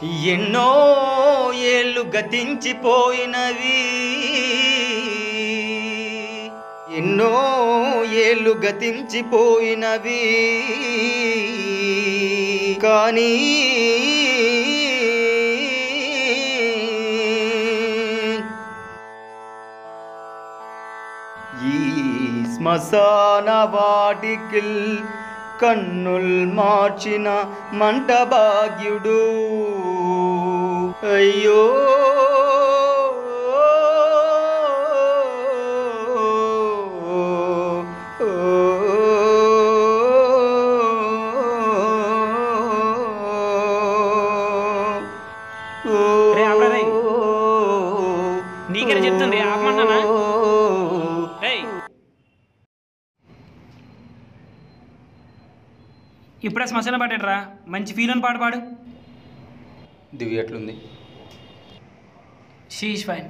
ఎన్నో ఏళ్ళు గతించిపోయినవి ఎన్నో ఏళ్ళు గతించిపోయినవి కానీ ఈ శ్మశాన వాటికిల్ కన్నుల్ మార్చిన మంట భాగ్యుడు అయ్యో రే, ఆపరా రే. నీకేనా చెప్తుంది, ఆపమన్నానా? రేయ్ ఇప్పుడే శ్మశాన పాటాడరా మంచి ఫీల్ అని పాట పాడు దివ్య ఎట్లుంది షీఈ్ ఫైన్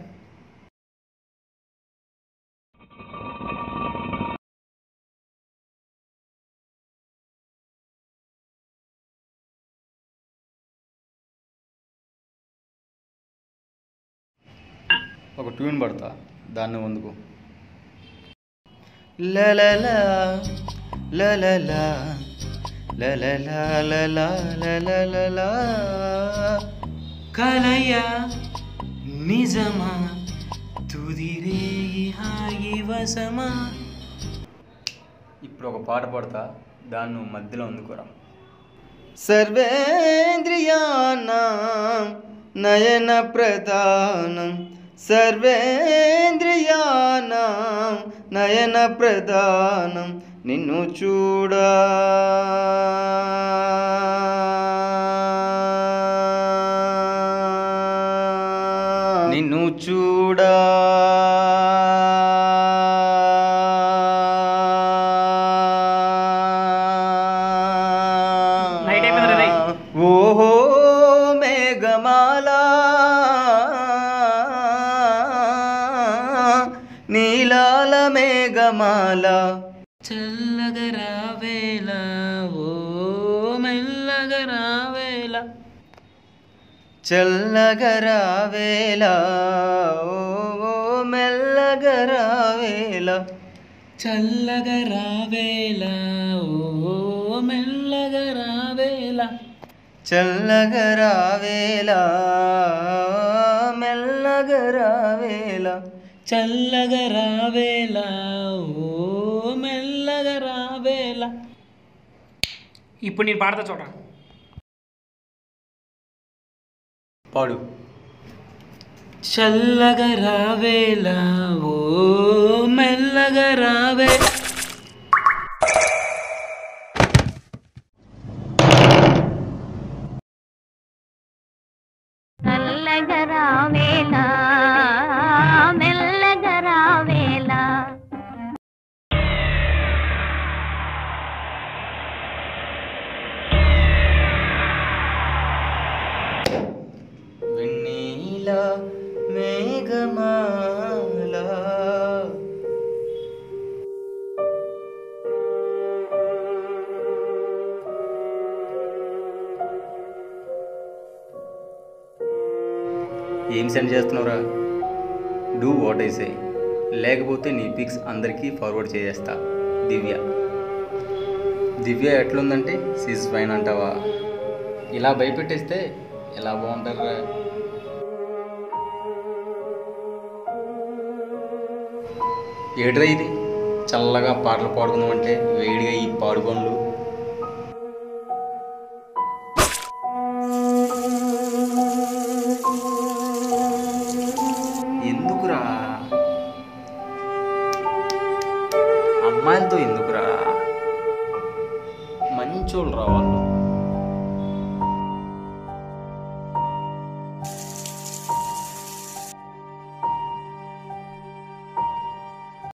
ఒక ట్యూన్ పడతా దాన్ని ముందుకు లలలా లలలా లలలా లలా లలలా కలయ నిజమా తుదిరే హాయి వసమా ఇప్పుడు ఒక పాట పాడతా దాన్ని నువ్వు మధ్యలో అందుకురా సర్వేంద్రియాణం నయన ప్రధానం సర్వేంద్రియాణం నయన ప్రధానం నిన్ను చూడా నిన్ను చూడా నైట్ అయిపోయిందిరా రేయ్. ఓహో మేఘమాల నీలాల మేఘమాల చల్లగరా వేళ ఓ మెల్లగరా వేళ చల్లగరావేల ఓ మెల్లగరావేల చల్లగరా వేళ ఓ మెల్లగరా వేళ చల్లగరావేల మెల్లగరావేల చల్లగరా వేళ ఓ మెల్లగరా వేళ ఇప్పుడు నేను పాడతా చూడ పాడు చల్లగరా వేళ ఓ మెల్లగరా వేళ చల్లగరావేళ మెల్లగరావేళ వెన్నీల మేఘమాల ఏం సెండ్ చేస్తున్నావురా డూ వాట్ ఐ సే లేకపోతే నీ పిక్స్ అందరికీ ఫార్వర్డ్ చేసేస్తా దివ్య దివ్య ఎట్లుందంటే సీజ్ ఫైన్ అంటావా ఇలా భయపెట్టేస్తే ఎలా బాగుంటారా ఏడ్రా ఇది చల్లగా పాటలు పాడుకుందాం అంటే వేడిగా ఈ పాడు పనులు ఎందుకురా అమ్మాయిలతో ఎందుకురా మంచోళ్ళు రా వాళ్ళు